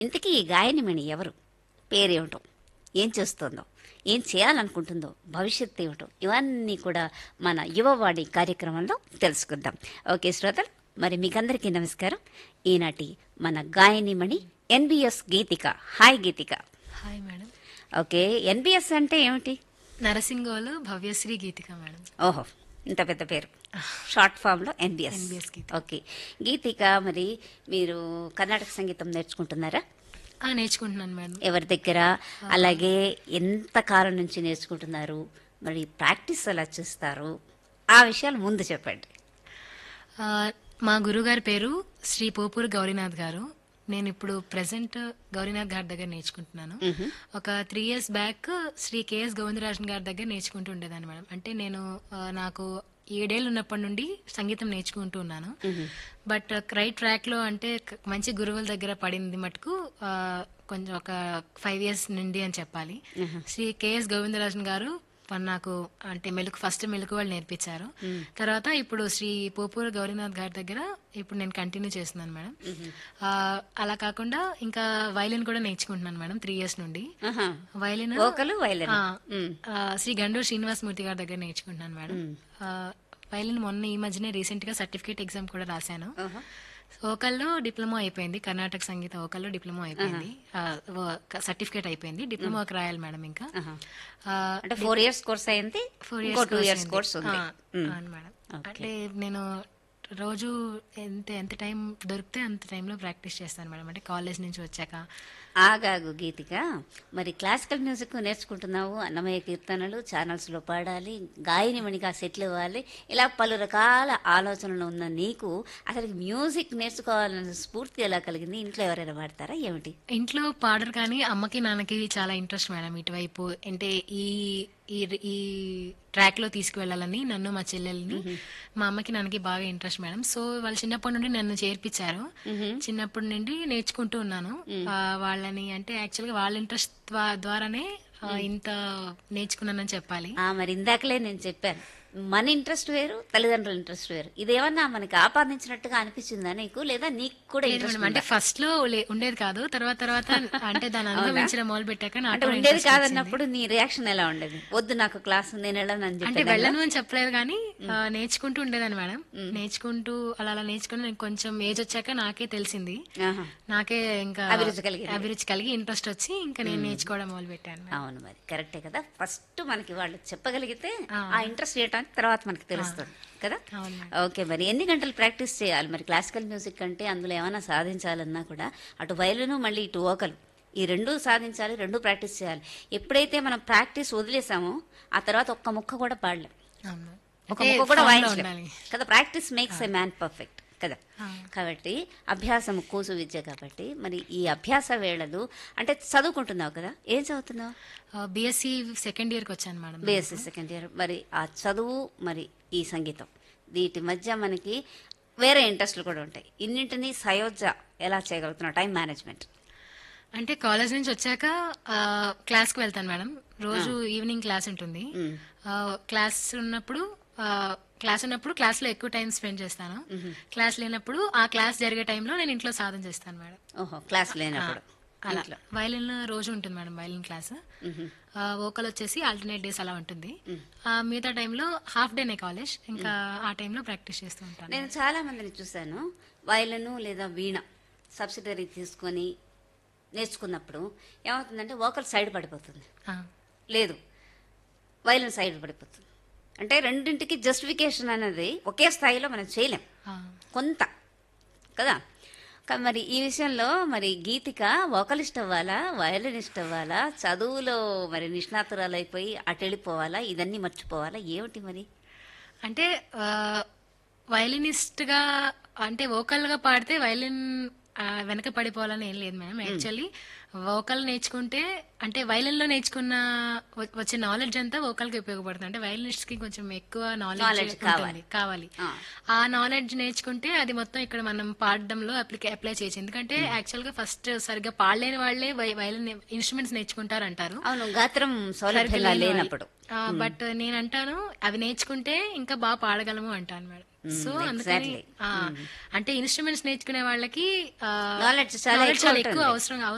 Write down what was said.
ఇంతకీ ఈ గాయనిమణి ఎవరు పేరేమిటో ఏం చేస్తుందో ఏం చేయాలనుకుంటుందో భవిష్యత్తు ఏమిటో ఇవన్నీ కూడా మన యువవాణి కార్యక్రమంలో తెలుసుకుందాం ఓకే శ్రోతలు మరి మీకందరికీ నమస్కారం ఈనాటి మన గాయనిమణి NBS Geethika hi Geethika hi madam okay NBS అంటే ఏమిటి నరసింగోలు భవ్యశ్రీ గీతిక మేడం ఓహో ఇంత పెద్ద పేరు షార్ట్ ఫామ్ లో NBS NBS Geethika. Okay Geethika మరి మీరు కర్ణాటక సంగీతం నేర్చుకుంటున్నారా ఆ, నేర్చుకుంటున్నాను మేడం ఎవరి దగ్గర అలాగే ఎంత కాలం నుంచి నేర్చుకుంటున్నారు మరి ప్రాక్టీస్ ఎలా చేస్తారు ఆ విషయాలు ముందు చెప్పండి ఆ, మా గురుగారి పేరు శ్రీ పోపూరు గౌరీనాథ్ గారు నేను ఇప్పుడు ప్రెసెంట్ గౌరీనాథ్ గారి దగ్గర నేర్చుకుంటున్నాను ఒక three years back Sri KS Govindarajan గారి దగ్గర నేర్చుకుంటూ ఉండేదాన్ని మేడం అంటే నేను ఆ, నాకు ఏడేళ్ళు ఉన్నప్పటి నుండి సంగీతం నేర్చుకుంటూ ఉన్నాను బట్ రైట్ ట్రాక్ లో అంటే క- మంచి గురువుల దగ్గర పడింది మటుకు ఆ, కొంచెం ఒక ఫైవ్ ఇయర్స్ నుండి అని చెప్పాలి శ్రీ కేఎస్ గోవిందరాజన్ గారు ప- నాకు అంటే మెలకు ఫస్ట్ మెలకు వాళ్ళు నేర్పించారు తర్వాత ఇప్పుడు శ్రీ పోపూరు గౌరీనాథ్ గారి దగ్గర ఇప్పుడు నేను కంటిన్యూ చేస్తున్నాను మేడం ఆ, అలా కాకుండా ఇంకా వైలిన్ కూడా నేర్చుకుంటున్నాను మేడం త్రీ ఇయర్స్ నుండి ఆహా. వైలిన్ వోకలు వైలిన్ ఆ, ఆ, శ్రీ గండూరు శ్రీనివాసమూర్తి గారి దగ్గర నేర్చుకుంటున్నాను మేడం ఆ, వైలిన్ మొన్న ఈ మధ్యనే రీసెంట్ గా సర్టిఫికేట్ ఎగ్జామ్ కూడా రాశాను ఓకల్లో డిప్లొమా అయిపోయింది కర్ణాటక సంగీత ఓకల్లో డిప్లొమా అయిపోయింది సర్టిఫికేట్ అయిపోయింది డిప్లొమాకి రాయాలి మేడం ఇంకా ఆ, అంటే ఫోర్ ఇయర్స్ కోర్స్ అయింది ఫోర్ ఇంకో ఇయర్స్ టూ ఇయర్స్ కోర్స్ ఉంది అవును మేడం అంటే నేను రోజు ఎంత ఎంత టైం దొరికితే అంత టైంలో ప్రాక్టీస్ చేస్తాను మేడం అంటే కాలేజ్ నుంచి వచ్చాక ఆగాగు గీతిక మరి క్లాసికల్ మ్యూజిక్ నేర్చుకుంటున్నావు అన్నమయ్య కీర్తనలు ఛానల్స్ లో పాడాలి గాయనిమణిగా సెటిల్ అవ్వాలి ఇలా పలు రకాల ఆలోచనలు ఉన్న నీకు అసలు మ్యూజిక్ నేర్చుకోవాలన్న స్ఫూర్తి ఎలా కలిగింది ఇంట్లో ఎవరైనా పాడతారా ఏమిటి ఇంట్లో పాడరు కానీ అమ్మకి నాన్నకి చాలా ఇంట్రెస్ట్ మేడం ఇటువైపు అంటే ఈ ఈ ఈ ట్రాక్ లో తీసుకువెళ్ళాలని నన్ను మా చెల్లెల్ని మా అమ్మకి నాన్నకి బాగా ఇంట్రెస్ట్ మేడం సో వాళ్ళు చిన్నప్పటి నుండి నన్ను చేర్పించారు చిన్నప్పటి నుండి నేర్చుకుంటూ ఉన్నాను ఆ, వాళ్ళని అంటే యాక్చువల్ గా వాళ్ళ ఇంట్రెస్ట్ ద్వారానే ఆ, ఇంత నేర్చుకున్నానని చెప్పాలి ఆ మరి ఇందాకలే నేను చెప్పాను మన ఇంట్రెస్ట్ వేరు తల్లిదండ్రుల ఇంట్రెస్ట్ వేరు ఇదేమన్నా మనకి ఆపాదించినట్టుగా అనిపించిందా నీకు లేదా నీకు కూడా లేదు ఇంట్రెస్ట్ మేడం అంటే ఫస్ట్ లో లే- ఉండేది కాదు తర్వాత తర్వాత అంటే దాన్ని అనుభవించడం మొదలు పెట్టాక అంటే నాకు ఉండేది కాదన్నప్పుడు నీ రియాక్షన్ ఎలా ఉండేది వద్దు నాకు క్లాస్ నేను వెళ్ళను అని అంటే చెప్పి వెళ్ళను అని చెప్పలేదు కానీ ఆ, నేర్చుకుంటూ ఉండేదాన్ని మేడం నేర్చుకుంటూ అలా అలా నేర్చుకుని నేను కొంచెం ఏజ్ వచ్చాక నాకే తెలిసింది ఆహా. నాకే ఇంకా అభిరుచి కలిగింది. అభిరుచి కలిగి ఇంట్రెస్ట్ వచ్చి ఇంకా నేను నేర్చుకోవడం మొదలు పెట్టాను అవును మరి కరెక్టే కదా ఫస్ట్ మనకి వాళ్ళు చెప్పగలిగితే ఆ ఇంట్రెస్ట్ చేయడానికి తర్వాత మనకి తెలుస్తుంది కదా అవును మేడం. ఓకే మరి ఎన్ని గంటలు ప్రాక్టీస్ చేయాలి మరి క్లాసికల్ మ్యూజిక్ అంటే అందులో ఏమైనా సాధించాలన్నా కూడా అటు వైలును మళ్ళీ ఇటు ఓకలు ఈ రెండు సాధించాలి రెండు ప్రాక్టీస్ చేయాలి ఎప్పుడైతే మనం ప్రాక్టీస్ వదిలేసామో ఆ తర్వాత ఒక్క ముక్క కూడా పాడలేం అవును. ఒక అంటే ముక్క కూడా form లో వాయించలేం ఉండాలి. కదా practice makes a man perfect కదా కాబట్టి అభ్యాసం కూసు విద్య కాబట్టి మరి ఈ అభ్యాస వేళలు అంటే చదువుకుంటున్నావు కదా ఏం చదువుతున్నావు బిఎస్సి సెకండ్ ఇయర్ కి వచ్చాను మేడం బీఎస్సీ సెకండ్ ఇయర్ మరి ఆ చదువు మరి ఈ సంగీతం వీటి మధ్య మనకి వేరే ఇంట్రెస్ట్లు కూడా ఉంటాయి ఇన్నింటినీ సయోధ్య ఎలా చేయగలుగుతున్నావు టైం మేనేజ్మెంట్ అంటే కాలేజ్ నుంచి వచ్చాక ఆ, క్లాస్ కి వెళ్తాను మేడం రోజు ఈవినింగ్ క్లాస్ ఉంటుంది ఆ, క్లాస్ ఉన్నప్పుడు ఆ, క్లాస్ ఉన్నప్పుడు క్లాస్ లో ఎక్కువ టైం స్పెండ్ చేస్తాను క్లాస్ లేనప్పుడు ఆ క్లాస్ జరిగే టైంలో నేను ఇంట్లో సాధన చేస్తాను మేడం ఓహో క్లాస్ లేనప్పుడు అలా వైలిన్ రోజు ఉంటుంది మేడం వైలిన్ క్లాస్ వోకల్ వచ్చేసి ఆల్టర్నేట్ డేస్ అలా ఉంటుంది ఆ, మిగతా టైంలో హాఫ్ డేనే కాలేజ్ ఇంకా ఆ టైంలో ప్రాక్టీస్ చేస్తూ ఉంటాను నేను చాలా మందిని చూశాను వయలను లేదా వీణ సబ్సిడరీ తీసుకొని నేర్చుకున్నప్పుడు ఏమవుతుందంటే వోకల్ సైడ్ పడిపోతుంది ఆ, లేదు వైలెన్ సైడ్ పడిపోతుంది అంటే రెండింటికి జస్టిఫికేషన్ అనేది ఒకే స్థాయిలో మనం చేయలేం ఆ. కొంత కదా కా- మరి ఈ విషయంలో మరి గీతిక వోకలిస్ట్ అవ్వాలా వయలినిస్ట్ అవ్వాలా చదువులో మరి నిష్ణాతురాలు అయిపోయి అటు వెళ్ళిపోవాలా ఇదన్నీ మర్చిపోవాలా ఏమిటి మరి అంటే వైలినిస్ట్ గా అంటే వోకల్ గా పాడితే వైలిన్ ఆ, వెనక పడిపోవాలని ఏం లేదు మేడం యాక్చువల్లీ వోకల్ నేర్చుకుంటే అంటే వైలిన్ లో నేర్చుకున్న వ- వచ్చే నాలెడ్జ్ అంతా వోకల్ కి ఉపయోగపడుతుంది అంటే వైలినిస్ట్ కి కొంచెం ఎక్కువ Knowledge నాలెడ్జ్ కావాలి. కావాలి ఆ. ఆ నాలెడ్జ్ నేర్చుకుంటే అది మొత్తం ఇక్కడ మనం పాడడంలో అప్లికే అప్లై చేయొచ్చు ఎందుకంటే యాక్చువల్ గా ఫస్ట్ సరిగ్గా పాడలేని వాళ్ళే వైలిన్ ఇన్స్ట్రుమెంట్స్ నేర్చుకుంటారు అంటారు అవును గాత్రం సౌలభ్యంగా లేనప్పుడు బట్ నేను అంటాను అవి నేర్చుకుంటే ఇంకా బాగా పాడగలము అంటాను మేడం సో అందుకని exactly. ఆ, అంటే ఇన్స్ట్రుమెంట్స్ నేర్చుకునే వాళ్ళకి Knowledge చాలా knowledge ఎక్కువ చాలా ఎక్కువ ఉంటుంది. అవసరం